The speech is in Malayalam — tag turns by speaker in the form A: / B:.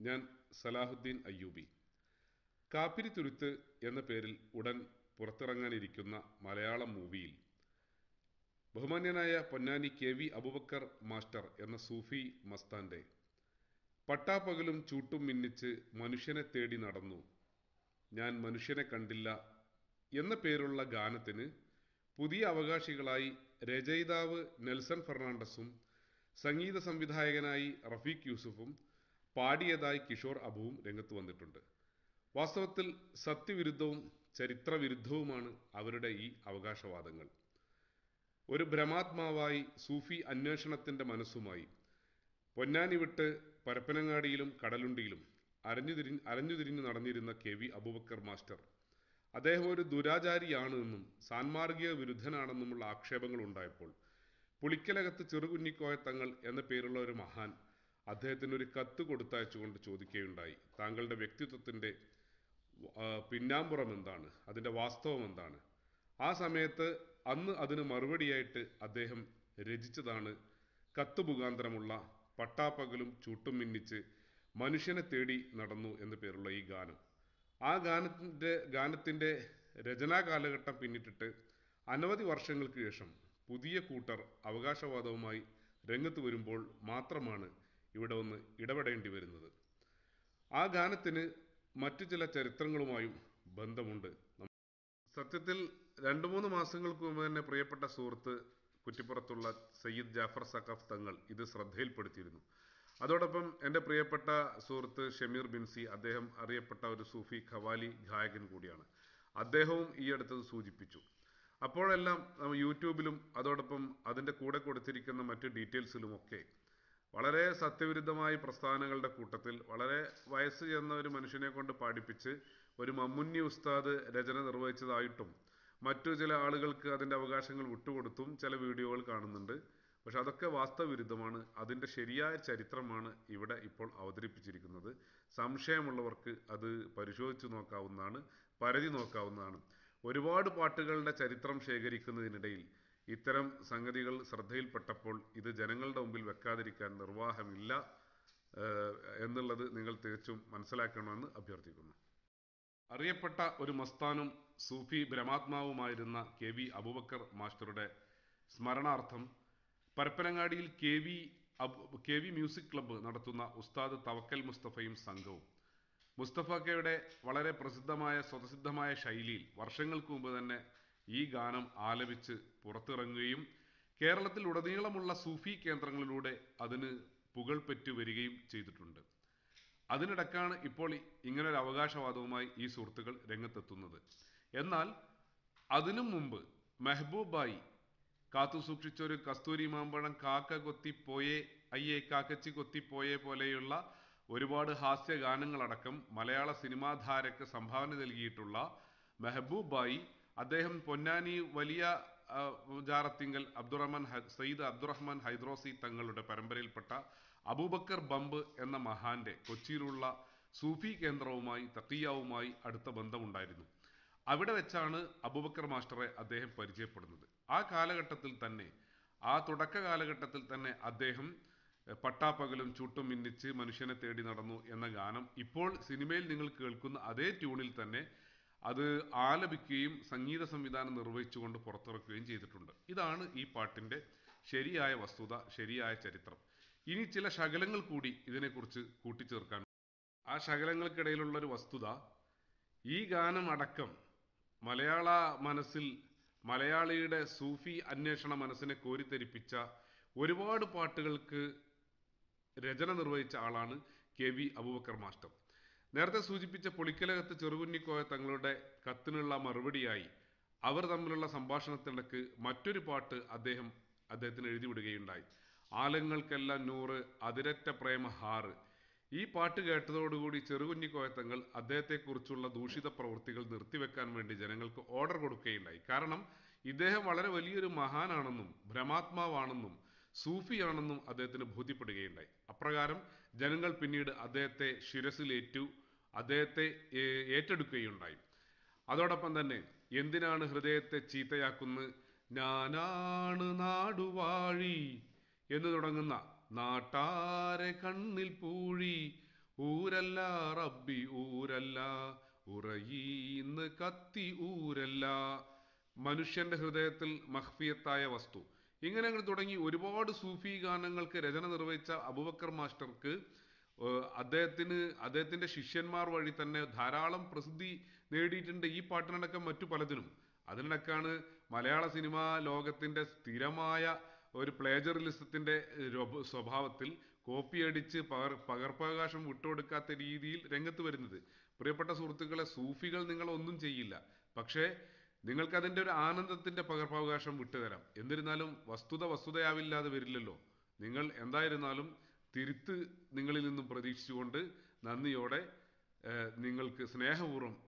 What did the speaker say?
A: ഞാൻ സലാഹുദ്ദീൻ അയ്യൂബി കാപ്പിരി തുരുത്ത് എന്ന പേരിൽ ഉടൻ പുറത്തിറങ്ങാനിരിക്കുന്ന മലയാളം മൂവിയിൽ ബഹുമാന്യനായ Ponnani K V Abubakar master എന്ന സൂഫി മസ്താന്റെ പട്ടാപ്പകലും ചൂട്ടും മിന്നിച്ച് മനുഷ്യനെ തേടി നടന്നു ഞാൻ മനുഷ്യനെ കണ്ടില്ല എന്ന പേരുള്ള ഗാനത്തിന് പുതിയ അവകാശികളായി രചയിതാവ് നെൽസൺ ഫെർണാണ്ടസും സംഗീത സംവിധായകനായി റഫീഖ് യൂസുഫും പാടിയതായി കിഷോർ അബുവും രംഗത്ത് വന്നിട്ടുണ്ട് വാസ്തവത്തിൽ സത്യവിരുദ്ധവും ചരിത്രവിരുദ്ധവുമാണ് അവരുടെ ഈ അവകാശവാദങ്ങൾ ഒരു ഭ്രമാത്മാവായി സൂഫി അന്വേഷണത്തിന്റെ മനസ്സുമായി പൊന്നാനി വിട്ട് പരപ്പനങ്ങാടിയിലും കടലുണ്ടിയിലും അരഞ്ഞുതിരി അരഞ്ഞുതിരിഞ്ഞു നടന്നിരുന്ന കെ വി അബൂബക്കർ മാസ്റ്റർ അദ്ദേഹം ഒരു ദുരാചാരിയാണ് എന്നും സാൻമാർഗിക വിരുദ്ധനാണെന്നുമുള്ള ആക്ഷേപങ്ങൾ ഉണ്ടായപ്പോൾ പുളിക്കലകത്ത് ചെറുകുഞ്ഞിക്കോയ തങ്ങൾ എന്ന പേരുള്ള ഒരു മഹാൻ അദ്ദേഹത്തിന് ഒരു കത്ത് കൊടുത്തയച്ചുകൊണ്ട് ചോദിക്കുകയുണ്ടായി താങ്കളുടെ വ്യക്തിത്വത്തിൻ്റെ ആ, പിന്നാമ്പുറം എന്താണ് അതിൻ്റെ വാസ്തവം എന്താണ് ആ സമയത്ത് അന്ന് അതിന് മറുപടിയായിട്ട് അദ്ദേഹം രചിച്ചതാണ് കത്ത് മുഖാന്തരമുള്ള പട്ടാപ്പകലും ചൂട്ടും മിന്നിച്ച് മനുഷ്യനെ തേടി നടന്നു എന്ന പേരുള്ള ഈ ഗാനം ആ ഗാനത്തിൻ്റെ ഗാനത്തിൻ്റെ രചനാ കാലഘട്ടം പിന്നിട്ടിട്ട് അനവധി വർഷങ്ങൾക്ക് ശേഷം പുതിയ കൂട്ടർ അവകാശവാദവുമായി രംഗത്ത് വരുമ്പോൾ മാത്രമാണ് ഇവിടെ ഒന്ന് ഇടപെടേണ്ടി വരുന്നത് ആ ഗാനത്തിന് മറ്റു ചില ചരിത്രങ്ങളുമായും ബന്ധമുണ്ട് സത്യത്തിൽ രണ്ടു മൂന്ന് മാസങ്ങൾക്ക് മുമ്പ് തന്നെ പ്രിയപ്പെട്ട സുഹൃത്ത് കുറ്റിപ്പുറത്തുള്ള സയ്യിദ് ജാഫർ സഖഫ് തങ്ങൾ ഇത് ശ്രദ്ധയിൽപ്പെടുത്തിയിരുന്നു അതോടൊപ്പം എൻ്റെ പ്രിയപ്പെട്ട സുഹൃത്ത് ഷമീർ ബിൻസി അദ്ദേഹം അറിയപ്പെട്ട ഒരു സൂഫി ഖവാലി ഗായകൻ കൂടിയാണ് അദ്ദേഹവും ഈ അടുത്തത് സൂചിപ്പിച്ചു അപ്പോഴെല്ലാം നമ്മ യൂട്യൂബിലും അതോടൊപ്പം അതിൻ്റെ കൂടെ കൊടുത്തിരിക്കുന്ന മറ്റ് ഡീറ്റെയിൽസിലുമൊക്കെ വളരെ സത്യവിരുദ്ധമായ പ്രസ്ഥാനങ്ങളുടെ കൂട്ടത്തിൽ വളരെ വയസ്സ് ചെന്ന ഒരു മനുഷ്യനെ കൊണ്ട് പാടിപ്പിച്ച് ഒരു മമ്മുന്നി ഉസ്താദ് രചന നിർവഹിച്ചതായിട്ടും മറ്റു ചില ആളുകൾക്ക് അതിൻ്റെ അവകാശങ്ങൾ വിട്ടുകൊടുത്തും ചില വീഡിയോകൾ കാണുന്നുണ്ട് പക്ഷെ അതൊക്കെ വാസ്തവവിരുദ്ധമാണ് അതിൻ്റെ ശരിയായ ചരിത്രമാണ് ഇവിടെ ഇപ്പോൾ അവതരിപ്പിച്ചിരിക്കുന്നത് സംശയമുള്ളവർക്ക് അത് പരിശോധിച്ചു നോക്കാവുന്നതാണ് പരതി നോക്കാവുന്നതാണ് ഒരുപാട് പാട്ടുകളുടെ ചരിത്രം ശേഖരിക്കുന്നതിനിടയിൽ ഇത്തരം സംഗതികൾ ശ്രദ്ധയിൽപ്പെട്ടപ്പോൾ ഇത് ജനങ്ങളുടെ മുമ്പിൽ വെക്കാതിരിക്കാൻ നിർവാഹമില്ല ഏഹ്, എന്നുള്ളത് നിങ്ങൾ തീർച്ചും മനസ്സിലാക്കണമെന്ന് അഭ്യർത്ഥിക്കുന്നു അറിയപ്പെട്ട ഒരു മസ്താനും സൂഫി ബ്രഹ്മാത്മാവുമായിരുന്ന കെ വി അബൂബക്കർ മാസ്റ്ററുടെ സ്മരണാർത്ഥം പരപ്പനങ്ങാടിയിൽ K V Abu K V music club നടത്തുന്ന ഉസ്താദ് തവക്കൽ മുസ്തഫയും സംഘവും മുസ്തഫക്കയുടെ വളരെ പ്രസിദ്ധമായ സ്വതസിദ്ധമായ ശൈലിയിൽ വർഷങ്ങൾക്ക് മുമ്പ് തന്നെ ഈ ഗാനം ആലപിച്ച് പുറത്തിറങ്ങുകയും കേരളത്തിൽ ഉടനീളമുള്ള സൂഫി കേന്ദ്രങ്ങളിലൂടെ അതിന് പുകൾ പെറ്റു വരികയും ചെയ്തിട്ടുണ്ട് അതിനിടക്കാണ് ഇപ്പോൾ ഇങ്ങനൊരു അവകാശവാദവുമായി ഈ സുഹൃത്തുക്കൾ രംഗത്തെത്തുന്നത് എന്നാൽ അതിനു മുമ്പ് മെഹബൂബായി കാത്തു സൂക്ഷിച്ചൊരു കസ്തൂരി മാമ്പഴം കാക്ക കൊത്തിപ്പോയേ അയ്യേ കാക്കച്ചി കൊത്തിപ്പോയേ പോലെയുള്ള ഒരുപാട് ഹാസ്യ ഗാനങ്ങളടക്കം മലയാള സിനിമാധാരക്ക് സംഭാവന നൽകിയിട്ടുള്ള മെഹബൂബായി അദ്ദേഹം പൊന്നാനി വലിയ ആ, ജാറത്തിങ്കൽ അബ്ദുറഹ്മാൻ ഹ- സയ്യിദ് അബ്ദുറഹ്മാൻ ഹൈദ്രോസി തങ്ങളുടെ പരമ്പരയിൽപ്പെട്ട അബൂബക്കർ ബമ്പ് എന്ന മഹാന്റെ കൊച്ചിയിലുള്ള സൂഫി കേന്ദ്രവുമായി തക്കിയാവുമായി അടുത്ത ബന്ധമുണ്ടായിരുന്നു അവിടെ വെച്ചാണ് അബൂബക്കർ മാസ്റ്ററെ അദ്ദേഹം പരിചയപ്പെടുന്നത് ആ കാലഘട്ടത്തിൽ തന്നെ ആ തുടക്ക കാലഘട്ടത്തിൽ തന്നെ അദ്ദേഹം എഹ്, പട്ടാപ്പകലും ചൂട്ടും മിന്നിച്ച് മനുഷ്യനെ തേടി നടന്നു എന്ന ഗാനം ഇപ്പോൾ സിനിമയിൽ നിങ്ങൾ കേൾക്കുന്ന അതേ ട്യൂണിൽ തന്നെ അത് ആലപിക്കുകയും സംഗീത സംവിധാനം നിർവഹിച്ചുകൊണ്ട് പുറത്തിറക്കുകയും ചെയ്തിട്ടുണ്ട് ഇതാണ് ഈ പാട്ടിന്റെ ശരിയായ വസ്തുത ശരിയായ ചരിത്രം ഇനി ചില ശകലങ്ങൾ കൂടി ഇതിനെക്കുറിച്ച് കൂട്ടിച്ചേർക്കാൻ ആ ശകലങ്ങൾക്കിടയിലുള്ള ഒരു വസ്തുത ഈ ഗാനം അടക്കം മലയാള മനസ്സിൽ മലയാളിയുടെ സൂഫി അന്വേഷണ മനസ്സിനെ കോരിത്തെരിപ്പിച്ച ഒരുപാട് പാട്ടുകൾക്ക് രചന നിർവഹിച്ച ആളാണ് കെ വി അബൂബക്കർ മാസ്റ്റർ നേരത്തെ സൂചിപ്പിച്ച പൊളിക്കലകത്ത് ചെറുകുന്നിക്കോയ തങ്ങളുടെ കത്തിനുള്ള മറുപടിയായി അവർ തമ്മിലുള്ള സംഭാഷണത്തിനിടക്ക് മറ്റൊരു പാട്ട് അദ്ദേഹം അദ്ദേഹത്തിന് എഴുതി വിടുകയുണ്ടായി ആലങ്ങൾക്കെല്ലാം നൂറ് അതിരറ്റ പ്രേമ ഹാറ് ഈ പാട്ട് കേട്ടതോടുകൂടി ചെറുകുഞ്ഞിക്കോയത്തങ്ങൾ അദ്ദേഹത്തെക്കുറിച്ചുള്ള ദൂഷിത പ്രവൃത്തികൾ നിർത്തിവെക്കാൻ വേണ്ടി ജനങ്ങൾക്ക് ഓർഡർ കൊടുക്കുകയുണ്ടായി കാരണം ഇദ്ദേഹം വളരെ വലിയൊരു മഹാനാണെന്നും ഭ്രമാത്മാവാണെന്നും സൂഫിയാണെന്നും അദ്ദേഹത്തിന് ബോധ്യപ്പെടുകയുണ്ടായി അപ്രകാരം ജനങ്ങൾ പിന്നീട് അദ്ദേഹത്തെ ശിരസിലേറ്റു അദ്ദേഹത്തെ ഏ- ഏറ്റെടുക്കുകയുണ്ടായി അതോടൊപ്പം തന്നെ എന്തിനാണ് ഹൃദയത്തെ ചീത്തയാക്കുന്നത് ഞാനാണ് നാടുവാഴി എന്ന് തുടങ്ങുന്ന നാട്ടാരെ കണ്ണിൽ പൂഴി ഊരല്ല റബ്ബി ഊരല്ല ഉറയീന്ന് കത്തി ഊരല്ല മനുഷ്യന്റെ ഹൃദയത്തിൽ മഹ്ഫിയത്തായ വസ്തു ഇങ്ങനെ അങ്ങ് തുടങ്ങി ഒരുപാട് സൂഫി ഗാനങ്ങൾക്ക് രചന നിർവഹിച്ച അബുബക്കർ മാസ്റ്റർക്ക് ഏഹ് അദ്ദേഹത്തിന് അദ്ദേഹത്തിന്റെ ശിഷ്യന്മാർ വഴി തന്നെ ധാരാളം പ്രസിദ്ധി നേടിയിട്ടുണ്ട് ഈ പാട്ടിനടക്കം മറ്റു പലതിനും അതിനിടക്കാണ് മലയാള സിനിമാ ലോകത്തിന്റെ സ്ഥിരമായ ഒരു പ്ലേജറിലിസത്തിന്റെ രൊബ- സ്വഭാവത്തിൽ കോപ്പി അടിച്ച് പകർ പകർപ്പവകാശം വിട്ടുകൊടുക്കാത്ത രീതിയിൽ രംഗത്ത് വരുന്നത് പ്രിയപ്പെട്ട സുഹൃത്തുക്കളെ സൂഫികൾ നിങ്ങൾ ഒന്നും ചെയ്യില്ല പക്ഷേ നിങ്ങൾക്ക് അതിന്റെ ഒരു ആനന്ദത്തിന്റെ പകർപ്പവകാശം വിട്ടുതരാം എന്നിരുന്നാലും വസ്തുത വസ്തുതയാവില്ലാതെ വരില്ലല്ലോ നിങ്ങൾ എന്തായിരുന്നാലും തിരുത്ത് നിങ്ങളിൽ നിന്നും പ്രതീക്ഷിച്ചുകൊണ്ട് നന്ദിയോടെ ഏഹ്, നിങ്ങൾക്ക് സ്നേഹപൂർവ്വം